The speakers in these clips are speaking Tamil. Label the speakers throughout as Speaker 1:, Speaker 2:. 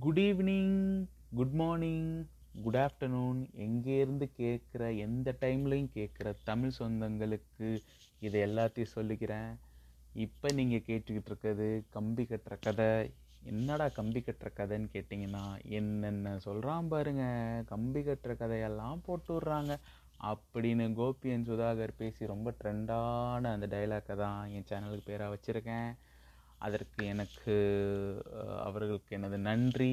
Speaker 1: good evening good morning good afternoon எங்கேருந்து கேட்குற எந்த டைம்லையும் கேட்குற தமிழ் சொந்தங்களுக்கு இதை எல்லாத்தையும் சொல்லிக்கிறேன் இப்போ நீங்கள் கேட்டுக்கிட்டு இருக்கிறது கம்பி கட்டுற கதை என்னடா கம்பி கட்டுற கதைன்னு கேட்டிங்கன்னா என்னென்ன சொல்கிறான் பாருங்க கம்பி கட்டுற கதையெல்லாம் போட்டு விட்றாங்க அப்படின்னு கோபியன் சுதாகர் பேசி ரொம்ப ட்ரெண்டான அந்த டைலாக்கை தான் என் சேனலுக்கு பேராக வச்சுருக்கேன் அதற்கு எனக்கு அஹ், அவர்களுக்கு எனது நன்றி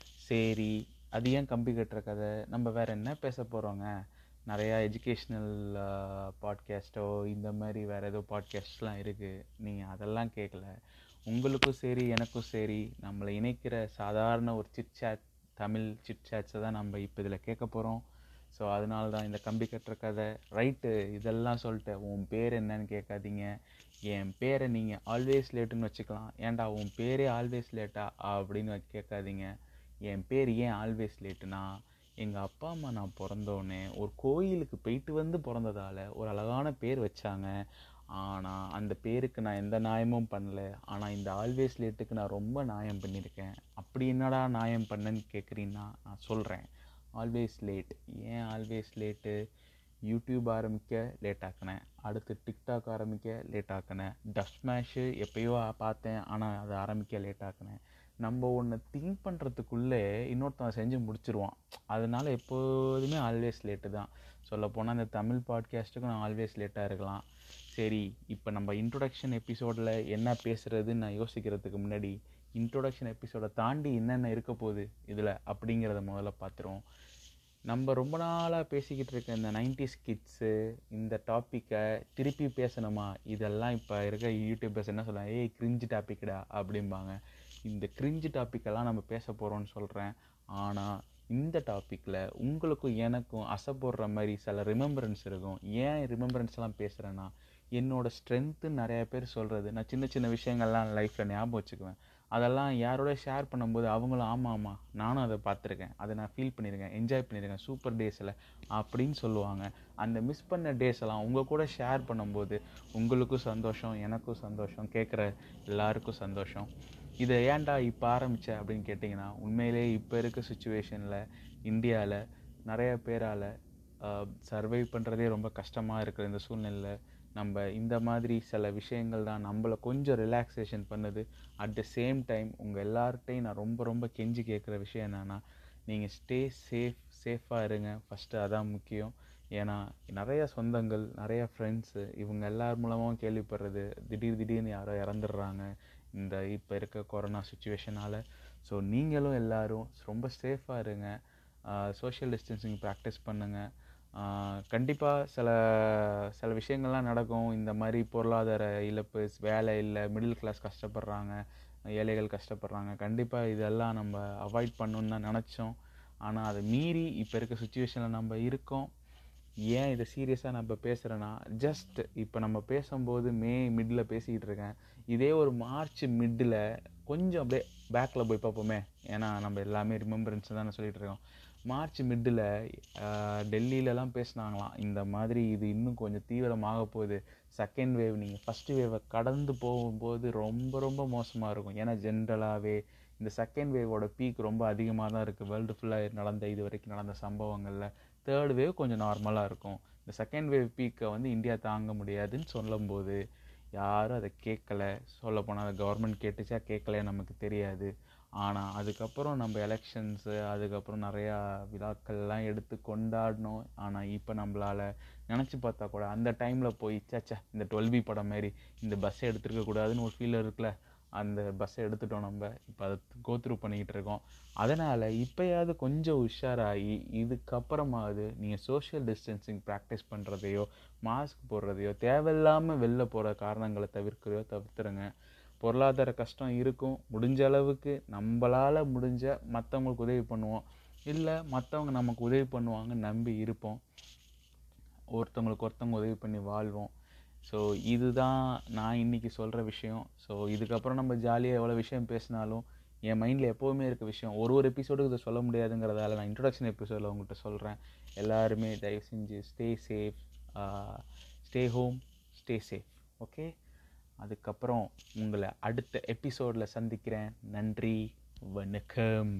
Speaker 1: சரி அது ஏன் கம்பி கட்டுற கதை நம்ம வேற என்ன பேச போகிறோங்க நிறையா எஜுகேஷ்னல் பாட்காஸ்ட்டோ இந்த மாதிரி வேறு ஏதோ பாட்காஸ்ட்லாம் இருக்குது நீங்கள் அதெல்லாம் கேட்கல உங்களுக்கும் சரி எனக்கும் சரி நம்மளை இணைக்கிற சாதாரண ஒரு சிட் சாட் தமிழ் சிட் சாட்ஸை தான் நம்ம இப்போ இதில் கேட்க போகிறோம் ஸோ அதனால தான் இந்த கம்பி கட்டுற கதை ரைட்டு இதெல்லாம் சொல்லிட்டு உன் பேர் என்னன்னு கேட்காதீங்க என் பேரை நீங்கள் ஆல்வேஸ் லேட்டுன்னு வச்சுக்கலாம் ஏன்டா உன் பேரே ஆல்வேஸ் லேட்டா அப்படின்னு கேட்காதீங்க என் பேர் ஏன் ஆல்வேஸ் லேட்டுனா எங்கள் அப்பா அம்மா நான் பிறந்தோடனே ஒரு கோயிலுக்கு போயிட்டு வந்து பிறந்ததால் ஒரு அழகான பேர் வச்சாங்க ஆனால் அந்த பேருக்கு நான் எந்த நியாயமும் பண்ணல ஆனால் இந்த ஆல்வேஸ் லேட்டுக்கு நான் ரொம்ப நியாயம் பண்ணியிருக்கேன் அப்படி என்னடா நியாயம் பண்ணேன்னு கேட்குறீங்கன்னா நான் சொல்கிறேன் ஆல்வேஸ் லேட் ஏன் ஆல்வேஸ் லேட்டு யூடியூப் ஆரம்பிக்க லேட் ஆக்கினேன் அடுத்து டிக்டாக் ஆரம்பிக்க லேட் ஆக்கினேன் டப் ஸ்மேஷு எப்பயோ பார்த்தேன் ஆனால் அதை ஆரம்பிக்க லேட் ஆக்கினேன் நம்ம ஒன்று திங்க் பண்ணுறதுக்குள்ளே இன்னொருத்தன் செஞ்சு முடிச்சிருவான் அதனால எப்போதுமே ஆல்வேஸ் லேட்டு தான் சொல்லப்போனால் இந்த தமிழ் பாட்காஸ்ட்டுக்கும் நான் ஆல்வேஸ் லேட்டாக இருக்கலாம் சரி இப்போ நம்ம இன்ட்ரொடக்ஷன் எபிசோடில் என்ன பேசுகிறதுன்னு நான் யோசிக்கிறதுக்கு முன்னாடி இன்ட்ரொடக்ஷன் எபிசோடை தாண்டி என்னென்ன இருக்க போகுது இதில் அப்படிங்கிறத முதல்ல பார்த்துருவோம் நம்ம ரொம்ப நாளாக பேசிக்கிட்டு இருக்க இந்த நைன்டிஸ் கிட்ஸு இந்த டாப்பிக்கை திருப்பி பேசணுமா இதெல்லாம் இப்போ இருக்க யூடியூபர்ஸ் என்ன சொல்கிறாங்க ஏய் கிரிஞ்சு டாப்பிக்டா அப்படிம்பாங்க இந்த கிரிஞ்சு டாப்பிக்கெல்லாம் நம்ம பேச போகிறோம்னு சொல்கிறேன் ஆனால் இந்த டாப்பிக்கில் உங்களுக்கும் எனக்கும் அசை போடுற மாதிரி சில ரிமெம்பரன்ஸ் இருக்கும் ஏன் ரிமெம்பரன்ஸ்லாம் பேசுகிறேன்னா என்னோட ஸ்ட்ரென்த்து நிறைய பேர் சொல்கிறது நான் சின்ன சின்ன விஷயங்கள்லாம் லைஃப்பில் ஞாபகம் வச்சுக்குவேன் அதெல்லாம் யாரோட ஷேர் பண்ணும்போது அவங்களும் ஆமாம் ஆமாம் நானும் அதை பார்த்துருக்கேன் அதை நான் ஃபீல் பண்ணியிருக்கேன் என்ஜாய் பண்ணியிருக்கேன் சூப்பர் டேஸில் அப்படின்னு சொல்லுவாங்க அந்த மிஸ் பண்ண டேஸ் எல்லாம் உங்கள் கூட ஷேர் பண்ணும்போது உங்களுக்கும் சந்தோஷம் எனக்கும் சந்தோஷம் கேட்குற எல்லாருக்கும் சந்தோஷம் இதை ஏன்டா இப்போ ஆரம்பிச்ச அப்படின்னு கேட்டிங்கன்னா உண்மையிலே இப்போ இருக்க சுச்சுவேஷனில் இந்தியாவில் நிறைய பேரால் சர்வை பண்ணுறதே ரொம்ப கஷ்டமாக இருக்கிற இந்த சூழ்நிலையில் நம்ம இந்த மாதிரி சில விஷயங்கள் தான் நம்மளை கொஞ்சம் ரிலாக்ஸேஷன் பண்ணுது அட் த சேம் டைம் உங்கள் எல்லார்ட்டையும் நான் ரொம்ப ரொம்ப கெஞ்சி கேட்குற விஷயம் என்னென்னா நீங்கள் ஸ்டே சேஃப் சேஃபாக இருங்க ஃபஸ்ட்டு அதான் முக்கியம் ஏன்னா நிறைய சொந்தங்கள் நிறைய ஃப்ரெண்ட்ஸு இவங்க எல்லார் மூலமாகவும் கேள்விப்படுறது திடீர் திடீர்னு யாரோ இறந்துடுறாங்க இந்த இப்போ இருக்க கொரோனா சுச்சுவேஷனால் ஸோ நீங்களும் எல்லாரும் ரொம்ப சேஃபாக இருங்க சோஷியல் டிஸ்டன்சிங் ப்ராக்டிஸ் பண்ணுங்கள் கண்டிப்பாக சில சில விஷயங்கள்லாம் நடக்கும் இந்த மாதிரி பொருளாதார இழப்பு வேலை இல்லை மிடில் கிளாஸ் கஷ்டப்படுறாங்க ஏழைகள் கஷ்டப்படுறாங்க கண்டிப்பாக இதெல்லாம் நம்ம அவாய்ட் பண்ணணுன்னு தான் நினச்சோம் ஆனால் அதை மீறி இப்போ இருக்க சுச்சுவேஷனில் நம்ம இருக்கோம் ஏன் இதை சீரியஸாக நம்ம பேசுகிறேன்னா ஜஸ்ட் இப்போ நம்ம பேசும்போது மே மிடில் பேசிக்கிட்டு இருக்கேன் இதே ஒரு மார்ச் மிட்டில் கொஞ்சம் அப்படியே பேக்கில் போய் பார்ப்போமே ஏன்னா நம்ம எல்லாமே ரிமெம்பரன்ஸ் தானே சொல்லிட்டு இருக்கோம் மார்ச் மிட்டில் டெல்லியிலலாம் பேசுனாங்களாம் இந்த மாதிரி இது இன்னும் கொஞ்சம் தீவிரமாக போகுது செகண்ட் வேவ் நீங்கள் ஃபஸ்ட்டு வேவை கடந்து போகும்போது ரொம்ப ரொம்ப மோசமாக இருக்கும் ஏன்னா ஜென்ரலாகவே இந்த செகண்ட் வேவோட பீக் ரொம்ப அதிகமாக தான் இருக்குது வேர்ல்டு ஃபுல்லாக நடந்த இது வரைக்கும் நடந்த சம்பவங்களில் தேர்ட் வேவ் கொஞ்சம் நார்மலாக இருக்கும் இந்த செகண்ட் வேவ் பீக்கை வந்து இந்தியா தாங்க முடியாதுன்னு சொல்லும்போது யாரும் அதை கேட்கல சொல்லப்போனால் அதை கவர்மெண்ட் கேட்டுச்சா கேட்கலையா நமக்கு தெரியாது ஆனால் அதுக்கப்புறம் நம்ம எலெக்ஷன்ஸு அதுக்கப்புறம் நிறையா விழாக்கள்லாம் எடுத்து கொண்டாடினோம் ஆனால் இப்போ நம்மளால் நினச்சி பார்த்தா கூட அந்த டைமில் போய் சச்சா இந்த டுவெல் பி படம் மாதிரி இந்த பஸ்ஸை எடுத்துருக்க கூடாதுன்னு ஒரு ஃபீல் இருக்குல்ல அந்த பஸ்ஸை எடுத்துட்டோம் நம்ம இப்போ அதை கோத்ரூ பண்ணிக்கிட்டு இருக்கோம் அதனால் இப்போயாவது கொஞ்சம் உஷாராகி இதுக்கப்புறமாவது நீங்கள் சோஷியல் டிஸ்டன்சிங் ப்ராக்டிஸ் பண்ணுறதையோ மாஸ்க் போடுறதையோ தேவையில்லாமல் வெளில போகிற காரணங்களை தவிர்க்கிறதையோ தவிர்த்துருங்க பொருளாதார கஷ்டம் இருக்கும் முடிஞ்ச அளவுக்கு நம்மளால் முடிஞ்ச மற்றவங்களுக்கு உதவி பண்ணுவோம் இல்லை மற்றவங்க நமக்கு உதவி பண்ணுவாங்க நம்பி இருப்போம் ஒருத்தவங்களுக்கு ஒருத்தவங்க உதவி பண்ணி வாழ்வோம் ஸோ இதுதான் நான் இன்றைக்கி சொல்கிற விஷயம் ஸோ இதுக்கப்புறம் நம்ம ஜாலியாக எவ்வளோ விஷயம் பேசினாலும் என் மைண்டில் எப்போவுமே இருக்க விஷயம் ஒரு ஒரு எபிசோடுக்கு இதை சொல்ல முடியாதுங்கிறதால நான் இன்ட்ரொடக்ஷன் எபிசோடில் உங்கள்கிட்ட சொல்கிறேன் எல்லாருமே தயவு செஞ்சு stay safe stay home stay safe okay அதுக்கப்புறம் உங்களை அடுத்த எபிசோடில் சந்திக்கிறேன் நன்றி வணக்கம்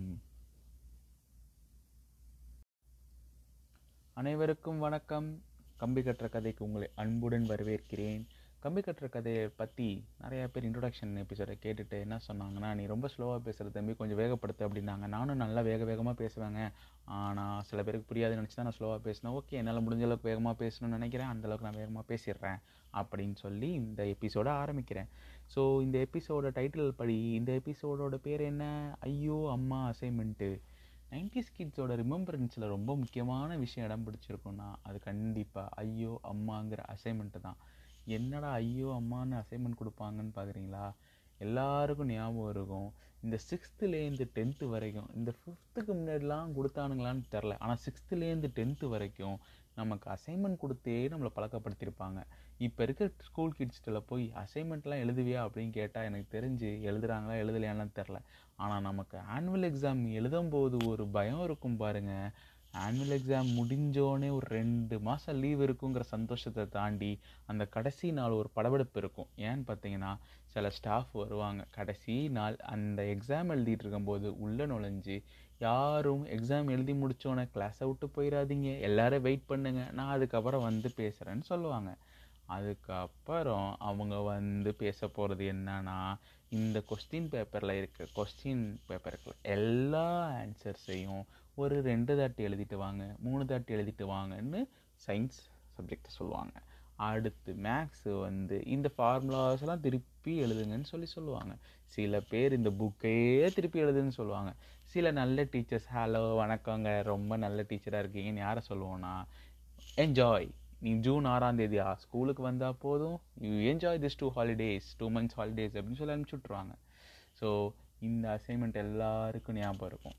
Speaker 1: அனைவருக்கும் வணக்கம் கம்பி கட்டுற கதைக்கு உங்களை அன்புடன் வரவேற்கிறேன் கம்பி கட்டுற கதையை பற்றி நிறையா பேர் இன்ட்ரொடக்ஷன் எபிசோடை கேட்டுட்டு என்ன சொன்னாங்கன்னா நீ ரொம்ப ஸ்லோவாக பேசுகிற தம்பி கொஞ்சம் வேகப்படுத்து அப்படின்னாங்க நானும் நல்லா வேக வேகமாக பேசுவேங்க ஆனால் சில பேருக்கு புரியாதுன்னு நினச்சி தான் நான் ஸ்லோவாக பேசினேன் ஓகே என்னால் முடிஞ்ச அளவுக்கு வேகமாக பேசணும்னு நினைக்கிறேன் அந்தளவுக்கு நான் வேகமாக பேசிடுறேன் அப்படின்னு சொல்லி இந்த எபிசோடை ஆரம்பிக்கிறேன் ஸோ இந்த எபிசோட டைட்டில் படி இந்த எபிசோடோட பேர் என்ன ஐயோ அம்மா அசைன்மெண்ட்டு நைன்டிஸ் கிட்ஸோட ரிமெம்பரன்ஸில் ரொம்ப முக்கியமான விஷயம் இடம் பிடிச்சிருக்குன்னா அது கண்டிப்பாக ஐயோ அம்மாங்கிற அசைன்மெண்ட்டு தான் என்னடா ஐயோ அம்மான்னு அசைன்மெண்ட் கொடுப்பாங்கன்னு பார்க்குறீங்களா எல்லாருக்கும் ஞாபகம் இருக்கும் இந்த சிக்ஸ்த்துலேருந்து டென்த்து வரைக்கும் இந்த ஃபிஃப்த்துக்கு முன்னாடிலாம் கொடுத்தானுங்களான்னு தெரில ஆனால் சிக்ஸ்த்துலேருந்து டென்த்து வரைக்கும் நமக்கு அசைன்மெண்ட் கொடுத்தே நம்மளை பழக்கப்படுத்தியிருப்பாங்க இப்போ இருக்க ஸ்கூல் கிட்ஸ்கிட்ட போய் அசைன்மெண்ட்லாம் எழுதுவியா அப்படின்னு கேட்டால் எனக்கு தெரிஞ்சு எழுதுறாங்களா எழுதலையான்னு தெரில ஆனால் நமக்கு ஆனுவல் எக்ஸாம் எழுதும்போது ஒரு பயம் இருக்கும் பாருங்கள் ஆனுவல் எக்ஸாம் முடிஞ்சோடனே ஒரு ரெண்டு மாதம் லீவ் இருக்குங்கிற சந்தோஷத்தை தாண்டி அந்த கடைசி நாள் ஒரு படபடப்பு இருக்கும் ஏன்னு பார்த்தீங்கன்னா சில ஸ்டாஃப் வருவாங்க கடைசி நாள் அந்த எக்ஸாம் எழுதிட்டு இருக்கும்போது உள்ளே நுழைஞ்சு யாரும் எக்ஸாம் எழுதி முடித்தோன்னே கிளாஸை விட்டு போயிடாதீங்க எல்லாரும் வெயிட் பண்ணுங்க நான் அதுக்கப்புறம் வந்து பேசுகிறேன்னு சொல்லுவாங்க அதுக்கப்புறம் அவங்க வந்து பேச போகிறது என்னன்னா இந்த கொஸ்டின் பேப்பரில் இருக்க கொஸ்டின் பேப்பருக்கு எல்லா ஆன்சர்ஸையும் ஒரு ரெண்டு தாட்டி எழுதிட்டு வாங்க மூணு தாட்டி எழுதிட்டு வாங்கன்னு சயின்ஸ் சப்ஜெக்டை சொல்லுவாங்க அடுத்து மேக்ஸு வந்து இந்த ஃபார்முலாஸ்லாம் திருப்பி எழுதுங்கன்னு சொல்லி சொல்லுவாங்க சில பேர் இந்த புக்கையே திருப்பி எழுதுன்னு சொல்லுவாங்க சில நல்ல டீச்சர்ஸ் ஹலோ வணக்கங்க ரொம்ப நல்ல டீச்சராக இருக்கீங்கன்னு யாரை சொல்லுவோன்னா என்ஜாய் நீ ஜூன் ஆறாம் தேதியா ஸ்கூலுக்கு வந்தால் போதும் you enjoy this two holidays two months holidays அப்படின்னு சொல்லி அனுப்பிச்சி விட்ருவாங்க ஸோ இந்த அசைன்மெண்ட் எல்லாருக்கும் ஞாபகம் இருக்கும்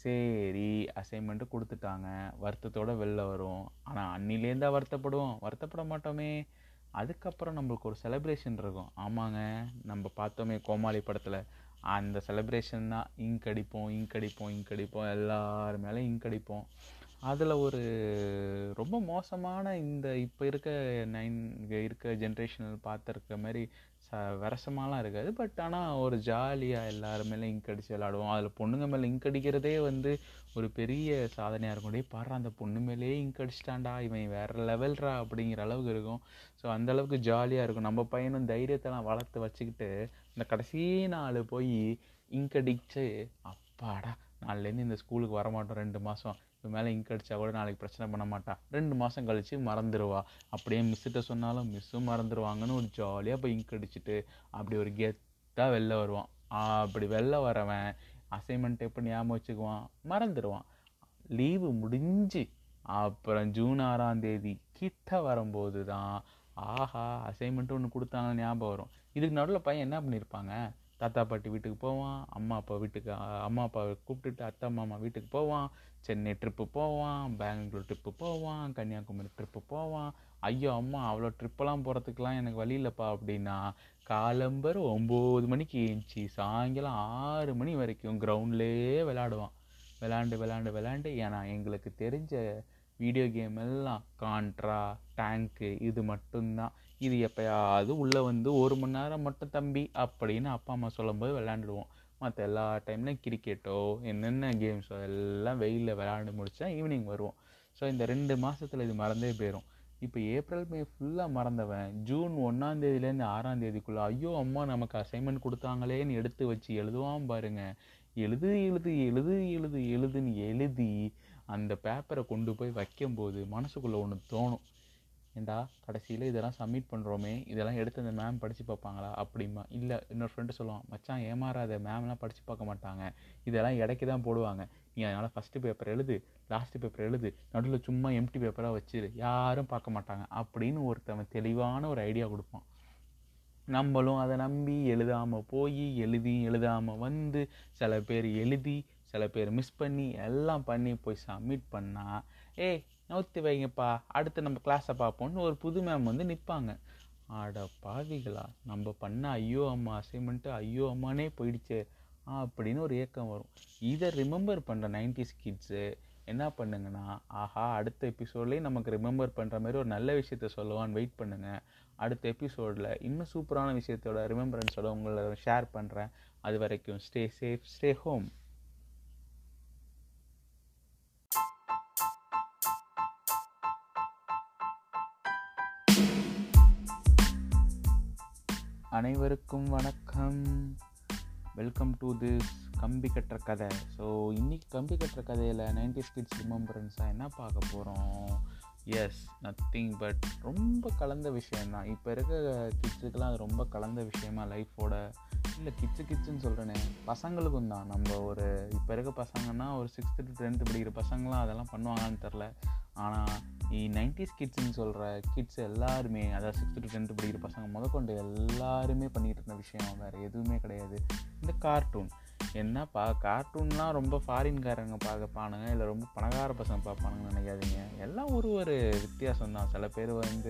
Speaker 1: சரி அசைன்மெண்ட்டு கொடுத்துட்டாங்க வருத்தத்தோடு வெளில வரும் ஆனால் அன்னிலேருந்தா வருத்தப்படுவோம் வருத்தப்பட மாட்டோமே அதுக்கப்புறம் நம்மளுக்கு ஒரு செலிப்ரேஷன் இருக்கும் ஆமாங்க நம்ம பார்த்தோமே கோமாளி படத்தில் அந்த செலிப்ரேஷன் தான் இங்க் அடிப்போம் இங்க் அடிப்போம் இங்க் அடிப்போம் எல்லார் மேலே இங்க் அடிப்போம் அதில் ஒரு ரொம்ப மோசமான இந்த இப்போ இருக்க நைன் இருக்க ஜென்ரேஷனில் பார்த்துருக்க மாதிரி ச விரசமாலாம் இருக்காது பட் ஆனால் ஒரு ஜாலியாக எல்லாருமேலே இங்க் அடித்து விளாடுவோம் அதில் பொண்ணுங்க மேலே இங்க் அடிக்கிறதே வந்து ஒரு பெரிய சாதனையாக இருக்கும் டே பாடுறா அந்த பொண்ணு மேலேயே இங்க் அடிச்சிட்டான்டா இவன் வேறு லெவல்ரா அப்படிங்கிற அளவுக்கு இருக்கும் ஸோ அந்தளவுக்கு ஜாலியாக இருக்கும் நம்ம பையனும் தைரியத்தெல்லாம் வளர்த்து வச்சுக்கிட்டு இந்த கடைசி நாள் போய் இங்க் அடிச்சு அப்பாடா நாலுலேருந்து இந்த ஸ்கூலுக்கு வரமாட்டோம் ரெண்டு மாதம் இப்போ மேலே இங்க் அடித்தா கூட நாளைக்கு பிரச்சனை பண்ண மாட்டா ரெண்டு மாதம் கழித்து மறந்துடுவா அப்படியே மிஸ்ஸிட்ட சொன்னாலும் மிஸ்ஸும் மறந்துடுவாங்கன்னு ஒரு ஜாலியாக போய் இங்க் அடிச்சுட்டு அப்படி ஒரு கெத்தாக வெளில வருவான் அப்படி வெளில வரவன் அசைன்மெண்ட் எப்படி ஞாபகம் வச்சுக்குவான் மறந்துடுவான் லீவு முடிஞ்சு அப்புறம் ஜூன் ஆறாம் தேதி கிட்ட வரும்போது தான் ஆஹா அசைன்மெண்ட்டு ஒன்று கொடுத்தாங்கன்னு ஞாபகம் வரும் இதுக்கு நடுவில் பையன் என்ன பண்ணியிருப்பாங்க தாத்தா பாட்டி வீட்டுக்கு போவான் அம்மா அப்பா வீட்டுக்கு அம்மா அப்பாவை கூப்பிட்டுட்டு அத்தை மாமா வீட்டுக்கு போவான் சென்னை ட்ரிப்பு போவான் பெங்களூர் ட்ரிப்பு போவான் கன்னியாகுமரி ட்ரிப்பு போவான் ஐயோ அம்மா அவ்வளோ ட்ரிப்பெல்லாம் போகிறதுக்கெலாம் எனக்கு வழி இல்லைப்பா அப்படின்னா காலம்பர் ஒம்பது மணிக்கு ஏஞ்சி சாயங்காலம் ஆறு மணி வரைக்கும் கிரவுண்ட்லேயே விளாடுவான் விளாண்டு விளாண்டு விளாண்டு ஏன்னா எங்களுக்கு தெரிஞ்ச வீடியோ கேம் எல்லாம் கான்ட்ரா டேங்க்கு இது மட்டும்தான் இது எப்போயாவது உள்ளே வந்து ஒரு மணி நேரம் மட்டும் தம்பி அப்படின்னு அப்பா அம்மா சொல்லும்போது விளாண்டுடுவோம் மற்ற எல்லா டைம்லையும் கிரிக்கெட்டோ என்னென்ன கேம்ஸோ எல்லாம் வெயிலில் விளாண்டு முடிச்சா ஈவினிங் வருவோம் ஸோ இந்த ரெண்டு மாதத்தில் இது மறந்தே போயிடும் இப்போ ஏப்ரல் மே ஃபுல்லாக மறந்தவன் ஜூன் ஒன்றாந்தேதியிலேருந்து ஆறாம் தேதிக்குள்ளே ஐயோ அம்மா நமக்கு அசைன்மெண்ட் கொடுத்தாங்களேன்னு எடுத்து வச்சு எழுதுவான் பாருங்க எழுது எழுது எழுது எழுது எழுதுன்னு எழுதி அந்த பேப்பரை கொண்டு போய் வைக்கும்போது மனசுக்குள்ளே ஒன்று தோணும் ஏண்டா கடைசியில் இதெல்லாம் சப்மிட் பண்ணுறோமே இதெல்லாம் எடுத்து அந்த மேம் படித்து பார்ப்பாங்களா அப்படிமா இல்லை இன்னொரு ஃப்ரெண்டு சொல்லுவான் மச்சான் ஏமாறாத மேம்லாம் படித்து பார்க்க மாட்டாங்க இதெல்லாம் இடைக்கு தான் போடுவாங்க நீ அதனால் ஃபஸ்ட்டு பேப்பர் எழுது லாஸ்ட்டு பேப்பர் எழுது நடுவில் சும்மா எம்டி பேப்பராக வச்சிரு யாரும் பார்க்க மாட்டாங்க அப்படின்னு ஒருத்தவன் தெளிவான ஒரு ஐடியா கொடுப்பான் நம்மளும் அதை நம்பி எழுதாமல் போய் எழுதி எழுதாமல் வந்து சில பேர் எழுதி சில பேர் மிஸ் பண்ணி எல்லாம் பண்ணி போய் சப்மிட் பண்ணால் ஏய் நவுத்தி வைங்கப்பா அடுத்து நம்ம கிளாஸை பார்ப்போம்னு ஒரு புது மேம் வந்து நிற்பாங்க ஆட பாவிகளா நம்ம பண்ண ஐயோ அம்மா அசைன்மெண்ட்டு ஐயோ அம்மானே போயிடுச்சே அப்படின்னு ஒரு ஏக்கம் வரும் இதை ரிமெம்பர் பண்ணுற நைன்டிஸ் கிட்ஸு என்ன பண்ணுங்கன்னா ஆஹா அடுத்த எபிசோட்லேயே நமக்கு ரிமெம்பர் பண்ணுற மாதிரி ஒரு நல்ல விஷயத்த சொல்லுவான்னு வெயிட் பண்ணுங்கள் அடுத்த எபிசோடில் இன்னும் சூப்பரான விஷயத்தோட ரிமெம்பரன்ஸோட உங்களை ஷேர் பண்ணுறேன் அது வரைக்கும் ஸ்டே சேஃப் ஸ்டே ஹோம் அனைவருக்கும் வணக்கம் வெல்கம் டு திஸ் கம்பி கட்டுற கதை ஸோ இன்னைக்கு கம்பி கட்டுற கதையில் நைன்டி கிட்ஸ் ரிமம்பரன்ஸாக என்ன பார்க்க போகிறோம் எஸ் நத்திங் பட் ரொம்ப கலந்த விஷயந்தான் இப்போ இருக்க கிட்ஸுக்கெல்லாம் அது ரொம்ப கலந்த விஷயமா லைஃபோட இல்லை கிட்ஸு கிட்ஸுன்னு சொல்கிறேனே பசங்களுக்கும் தான் நம்ம ஒரு இப்போ இருக்க பசங்கன்னா ஒரு சிக்ஸ்த்து டு டென்த்து படிக்கிற பசங்களாம் அதெல்லாம் பண்ணுவாங்கன்னு தெரில ஆனால் நைன்டிஸ் கிட்ஸ்ன்னு சொல்கிற கிட்ஸ் எல்லாருமே அதாவது சிக்ஸ்த்து டு டென்த்து படிக்கிற பசங்க முதற்கொண்டு எல்லாருமே பண்ணிகிட்டு இருந்த விஷயம் வேறு எதுவுமே கிடையாது இந்த கார்ட்டூன் என்னப்பா கார்ட்டூன்லாம் ரொம்ப ஃபாரின்காரங்க பார்க்கப்பானுங்க இல்லை ரொம்ப பணக்கார பசங்க பார்ப்பானுங்கன்னு நினைக்காதீங்க எல்லாம் ஒரு ஒரு வித்தியாசம் தான் சில பேர் வந்து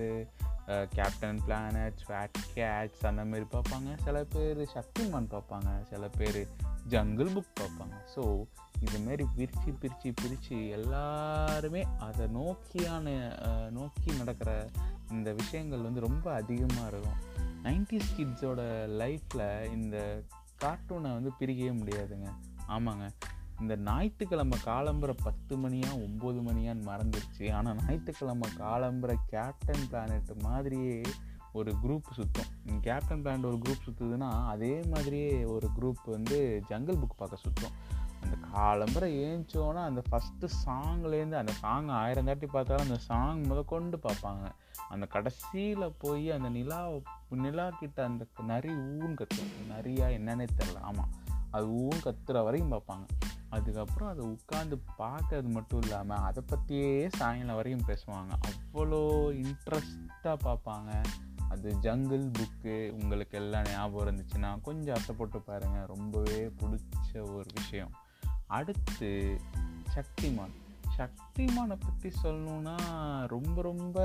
Speaker 1: கேப்டன் பிளானட் ஸ்வாட் கேட்ஸ் அந்த மாதிரி பார்ப்பாங்க சில பேர் சக்திமான் பார்ப்பாங்க சில பேர் ஜங்கிள் புக் பார்ப்பாங்க ஸோ இதுமாரி பிரித்து பிரித்து பிரித்து எல்லாருமே அதை நோக்கியான நோக்கி நடக்கிற இந்த விஷயங்கள் வந்து ரொம்ப அதிகமாக இருக்கும் நைன்டிஸ் கிட்ஸோட லைஃப்பில் இந்த கார்ட்டூனை வந்து பிரிக்கவே முடியாதுங்க ஆமாங்க இந்த ஞாயிற்றுக்கிழமை காலம்புற பத்து மணியா ஒம்பது மணியான்னு மறந்துருச்சு ஆனால் ஞாயிற்றுக்கிழமை காலம்புற கேப்டன் பிளானட் மாதிரியே ஒரு குரூப் சுற்றும் கேப்டன் பிளானட் ஒரு குரூப் சுற்றுதுன்னா அதே மாதிரியே ஒரு குரூப் வந்து ஜங்கிள் புக் பார்க்க சுற்றும் அந்த காலம்புரை ஏஞ்சோன்னா அந்த ஃபஸ்ட்டு சாங்லேருந்து அந்த சாங் ஆயிரம் தாட்டி பார்த்தாலும் அந்த சாங் முதற்கொண்டு பார்ப்பாங்க அந்த கடைசியில் போய் அந்த நிலா நிலா கிட்ட அந்த நரி ஊன் கத்தும் நரியா என்னன்னே தெரில ஆமாம் அது ஊன் கத்துற வரையும் பார்ப்பாங்க அதுக்கப்புறம் அதை உட்காந்து பார்க்கறது மட்டும் இல்லாமல் அதை பற்றியே சாயங்காலம் வரையும் பேசுவாங்க அவ்வளோ இன்ட்ரெஸ்டாக பார்ப்பாங்க அது ஜங்கிள் புக்கு உங்களுக்கு எல்லாம் ஞாபகம் இருந்துச்சுன்னா கொஞ்சம் ஆசைப்பட்டு பாருங்கள் ரொம்பவே பிடிச்ச ஒரு விஷயம் அடுத்து சக்திமான் சக்திமானை பற்றி சொல்லணுன்னா ரொம்ப ரொம்ப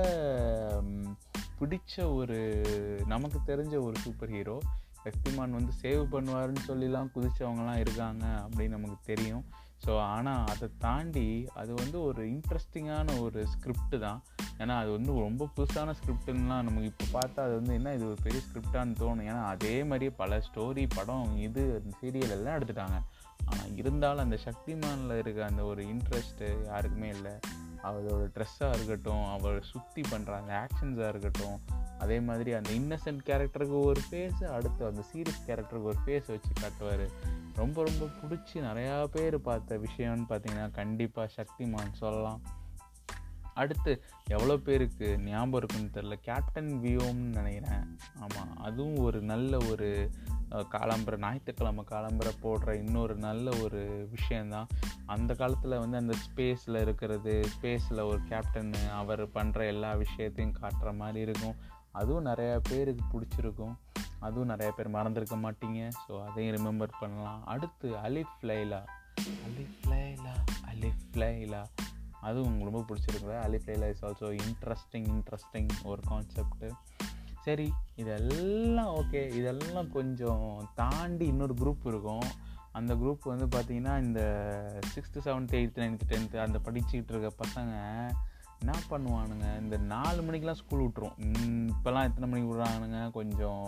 Speaker 1: பிடிச்ச ஒரு நமக்கு தெரிஞ்ச ஒரு சூப்பர் ஹீரோ சக்திமான் வந்து சேவ் பண்ணுவாருன்னு சொல்லிலாம் குதிச்சவங்கலாம் இருக்காங்க அப்படின்னு நமக்கு தெரியும் ஸோ ஆனால் அதை தாண்டி அது வந்து ஒரு இன்ட்ரெஸ்டிங்கான ஒரு ஸ்கிரிப்ட் தான் ஏன்னா அது வந்து ரொம்ப புதுசான ஸ்கிரிப்டுலாம் நமக்கு இப்போ பார்த்தா அது வந்து என்ன இது ஒரு பெரிய ஸ்கிரிப்டான்னு தோணும் ஏன்னா அதே மாதிரியே பல ஸ்டோரி படம் இது சீரியல் எல்லாம் எடுத்துட்டாங்க ஆனால் இருந்தாலும் அந்த சக்திமானில் இருக்க அந்த ஒரு இன்ட்ரெஸ்ட்டு யாருக்குமே இல்லை அவளோட ட்ரெஸ்ஸாக இருக்கட்டும் அவளை சுற்றி பண்ணுற அந்த ஆக்ஷன்ஸாக இருக்கட்டும் அதே மாதிரி அந்த இன்னசென்ட் கேரக்டருக்கு ஒரு ஃபேஸு அடுத்து அந்த சீரியஸ் கேரக்டருக்கு ஒரு ஃபேஸ் வச்சு காட்டுவார் ரொம்ப ரொம்ப பிடிச்சி நிறையா பேர் பார்த்த விஷயம்னு பார்த்தீங்கன்னா கண்டிப்பாக சக்திமான் சொல்லலாம் அடுத்து எவ்வளோ பேருக்கு ஞாபகம் இருக்குன்னு தெரில கேப்டன் வியோம்னு நினைக்கிறேன் ஆமாம் அதுவும் ஒரு நல்ல ஒரு காலம்பரை ஞாயிற்றுக்கிழமை காலம்பரை போடுற இன்னொரு நல்ல ஒரு விஷயந்தான் அந்த காலத்தில் வந்து அந்த ஸ்பேஸில் இருக்கிறது ஸ்பேஸில் ஒரு கேப்டன் அவர் பண்ணுற எல்லா விஷயத்தையும் காட்டுற மாதிரி இருக்கும் அதுவும் நிறையா பேருக்கு பிடிச்சிருக்கும் அதுவும் நிறைய பேர் மறந்துருக்க மாட்டீங்க ஸோ அதையும் ரிமெம்பர் பண்ணலாம் அடுத்து அலிஃப் லைலா அலிஃப் லைலா அலிஃப் லைலா அதுவும் உங்களுக்கு ரொம்ப பிடிச்சிருக்குது Alif Laila is also interesting interesting ஒரு கான்செப்ட்டு சரி இதெல்லாம் ஓகே இதெல்லாம் கொஞ்சம் தாண்டி இன்னொரு குரூப் இருக்கும் அந்த குரூப் வந்து பார்த்திங்கன்னா இந்த sixth seventh eighth ninth tenth அந்த படிச்சுக்கிட்டு இருக்க பசங்க என்ன பண்ணுவானுங்க இந்த நாலு மணிக்கெலாம் ஸ்கூல் விட்ருவோம் இப்போல்லாம் எத்தனை மணிக்கு விட்றானுங்க கொஞ்சம்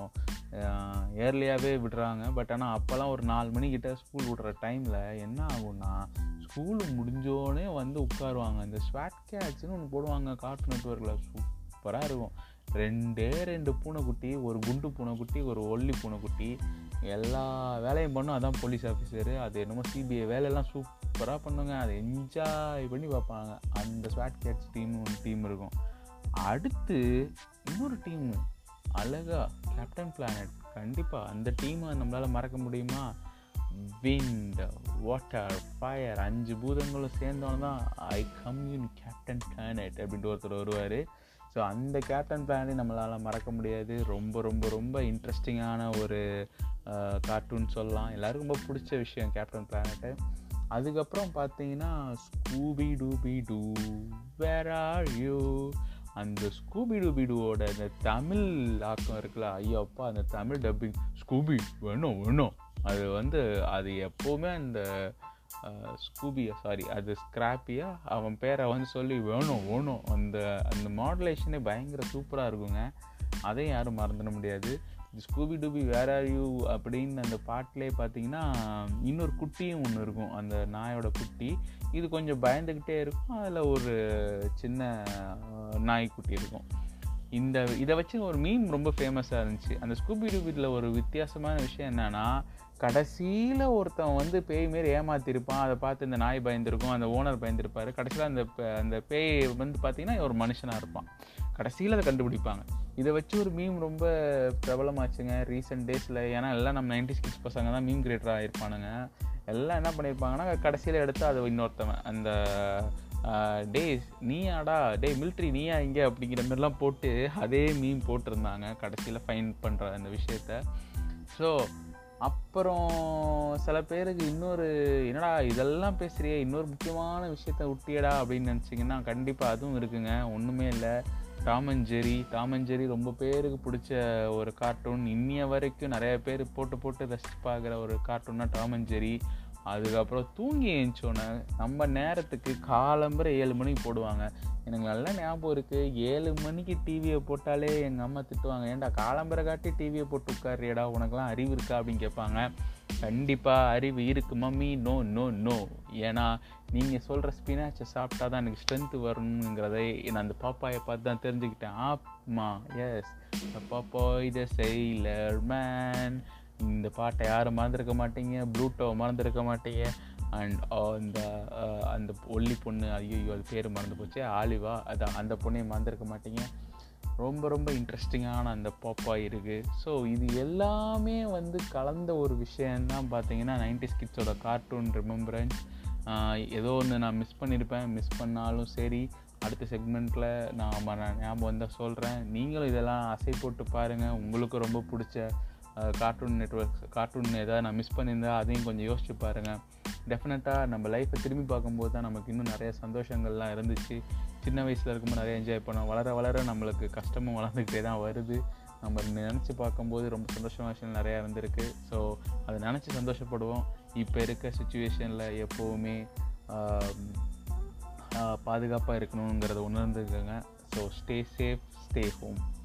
Speaker 1: ஏர்லியாகவே விடுறாங்க பட் ஆனால் அப்போல்லாம் ஒரு நாலு மணிக்கிட்ட ஸ்கூல் விட்ற டைமில் என்ன ஆகும்னா ஸ்கூலு முடிஞ்சோடனே வந்து உட்காருவாங்க இந்த ஸ்வாட் கேட்ஸ்னு ஒன்று போடுவாங்க கார்ட்டூன் நெட்ஒர்க்கில் சூப்பராக இருக்கும் ரெண்டே ரெண்டு பூனைக்குட்டி ஒரு குண்டு பூனைக்குட்டி ஒரு ஒல்லி பூனைக்குட்டி எல்லா வேலையும் பண்ணும் அதான் போலீஸ் ஆஃபீஸரு அது என்னமோ சிபிஐ வேலையெல்லாம் சூப்பராக பண்ணுங்க அதை என்ஜாய் பண்ணி பார்ப்பாங்க அந்த ஸ்வாட் கேட்ஸ் டீம்னு ஒன்று டீம் இருக்கும் அடுத்து இன்னொரு டீம் அழகா கேப்டன் பிளானட் கண்டிப்பாக அந்த டீமை நம்மளால் மறக்க முடியுமா விண்ட் வாட்டர் ஃபயர் அஞ்சு பூதங்களும் சேர்ந்தோன்னு தான் ஐ கம்யூன் கேப்டன் பிளானட் அப்படின்ட்டு ஒருத்தர் வருவார் ஸோ அந்த கேப்டன் பிளானே நம்மளால் மறக்க முடியாது ரொம்ப ரொம்ப ரொம்ப இன்ட்ரெஸ்டிங்கான ஒரு கார்ட்டூன் சொல்லலாம் எல்லாருக்கும் ரொம்ப பிடிச்ச விஷயம் கேப்டன் பிளானட்டு அதுக்கப்புறம் பார்த்தீங்கன்னா Scooby Doobie doo where are you அந்த ஸ்கூபி டூபி டூவோட அந்த தமிழ் ஆக்கம் இருக்குல்ல ஐயோப்பா அந்த தமிழ் டப்பிங் ஸ்கூபி வேணும் வேணும் அது வந்து அது எப்போவுமே அந்த ஸ்கூபியா சாரி அது ஸ்க்ராப்பியா அவன் பேரை வந்து சொல்லி வேணும் வேணும் அந்த அந்த மாடுலேஷனே பயங்கர சூப்பராக இருக்குங்க அதையும் யாரும் மறந்துட முடியாது Scooby Doobie where are you அப்படின்னு அந்த பாட்டிலே பார்த்தீங்கன்னா இன்னொரு குட்டியும் ஒன்று இருக்கும் அந்த நாயோட குட்டி இது கொஞ்சம் பயந்துக்கிட்டே இருக்கும் அதில் ஒரு சின்ன அஹ், நாய்க்குட்டி இருக்கும் இந்த இதை வச்சு ஒரு மீம் ரொம்ப ஃபேமஸாக இருந்துச்சு அந்த ஸ்கூபி டூபியில் ஒரு வித்தியாசமான விஷயம் என்னன்னா கடைசியில் ஒருத்தன் வந்து பேய் மாரி ஏமாத்திருப்பான் அதை பார்த்து இந்த நாய் பயந்துருக்கும் அந்த ஓனர் பயந்துருப்பாரு கடைசியில் அந்த பே- அந்த பேய் வந்து பார்த்தீங்கன்னா ஒரு மனுஷனாக இருப்பான் கடைசியில் அதை கண்டுபிடிப்பாங்க இதை வச்சு ஒரு மீம் ரொம்ப பிரபலமாச்சுங்க ரீசெண்ட் டேஸில் ஏன்னா எல்லாம் நம்ம நைன்டி கிட்ஸ் பசங்க தான் மீம் கிரியேட்டராக இருப்பானுங்க எல்லாம் என்ன பண்ணியிருப்பாங்கன்னா கடைசியில் எடுத்து அதை இன்னொருத்தவன் அந்த டே நீயாடா டே மிலிட்ரி நீயா இங்கே அப்படிங்கிற மாதிரிலாம் போட்டு அதே மீம் போட்டிருந்தாங்க கடைசியில் ஃபைன் பண்ணுற அந்த விஷயத்த ஸோ அப்புறம் சில பேருக்கு இன்னொரு என்னடா இதெல்லாம் பேசுறியே இன்னொரு முக்கியமான விஷயத்த விட்டியடா அப்படின்னு நினச்சிங்கன்னா கண்டிப்பாக அதுவும் இருக்குங்க ஒன்றுமே இல்லை Tom and Jerry Tom and Jerry ரொம்ப பேருக்கு பிடிச்ச ஒரு கார்ட்டூன் இன்னிய வரைக்கும் நிறைய பேர் போட்டு போட்டு ரசிச்சு பார்க்குற ஒரு கார்ட்டூன்னா டாம் அண்ட் ஜெரி அதுக்கப்புறம் தூங்கி எழுந்தோன்னே நம்ம நேரத்துக்கு காலம்பரை ஏழு மணிக்கு போடுவாங்க எனக்கு நல்ல ஞாபகம் இருக்குது ஏழு மணிக்கு டிவியை போட்டாலே எங்கள் அம்மா திட்டுவாங்க ஏன்டா காலம்பரை காட்டி டிவியை போட்டு உட்காரியடா உனக்கெல்லாம் அறிவு இருக்கா அப்படின்னு கேட்பாங்க கண்டிப்பாக அறிவு இருக்கு மம்மி நோ நோ நோ ஏன்னா நீங்கள் சொல்கிற ஸ்பினாச்சை சாப்பிட்டா தான் எனக்கு ஸ்ட்ரென்த்து வரணுங்கிறதை நான் அந்த பாப்பாயை பார்த்து தான் தெரிஞ்சுக்கிட்டேன் ஆமா எஸ் பாப்பாய் த செயலர் மேன் இந்த பாட்டை யாரும் மறந்துருக்க மாட்டீங்க ப்ளூட்டோ மறந்துருக்க மாட்டீங்க அண்ட் அந்த அஹ், அந்த ஒல்லி பொண்ணு ஐயோ அது பேர் மறந்து போச்சு ஆலிவா அதான் அந்த பொண்ணையும் மறந்துருக்க மாட்டீங்க ரொம்ப ரொம்ப இன்ட்ரெஸ்டிங்கான அந்த பாப்பாய் இருக்குது ஸோ இது எல்லாமே வந்து கலந்த ஒரு விஷயந்தான் பார்த்தீங்கன்னா நைன்டி கிட்ஸோட கார்ட்டூன் ரிமெம்பரன்ஸ் ஏதோ ஒன்று நான் மிஸ் பண்ணியிருப்பேன் மிஸ் பண்ணாலும் சரி அடுத்த செக்மெண்ட்டில் நான் ம- நான் ஞாபகம் வந்தால் சொல்கிறேன் நீங்களும் இதெல்லாம் அசை போட்டு பாருங்கள் உங்களுக்கு ரொம்ப பிடிச்ச கார்ட்டூன் நெட்ஒர்க்ஸ் கார்ட்டூன் ஏதாவது நான் மிஸ் பண்ணியிருந்தா அதையும் கொஞ்சம் யோசிச்சு பாருங்கள் டெஃபினட்டாக நம்ம லைஃப்பை திரும்பி பார்க்கும்போது தான் நமக்கு இன்னும் நிறைய சந்தோஷங்கள்லாம் இருந்துச்சு சின்ன வயசில் இருக்கும்போது நிறைய என்ஜாய் பண்ணோம் வளர வளர நம்மளுக்கு கஷ்டமும் வளர்ந்துக்கிட்டே தான் வருது நம்ம நினச்சி பார்க்கும்போது ரொம்ப சந்தோஷமான விஷயம் நிறையா இருந்திருக்கு ஸோ அதை நினச்சி சந்தோஷப்படுவோம் இப்போ இருக்க சுச்சுவேஷனில் எப்போவுமே பாதுகாப்பாக இருக்கணுங்கிறத உணர்ந்துக்கோங்க so stay safe stay home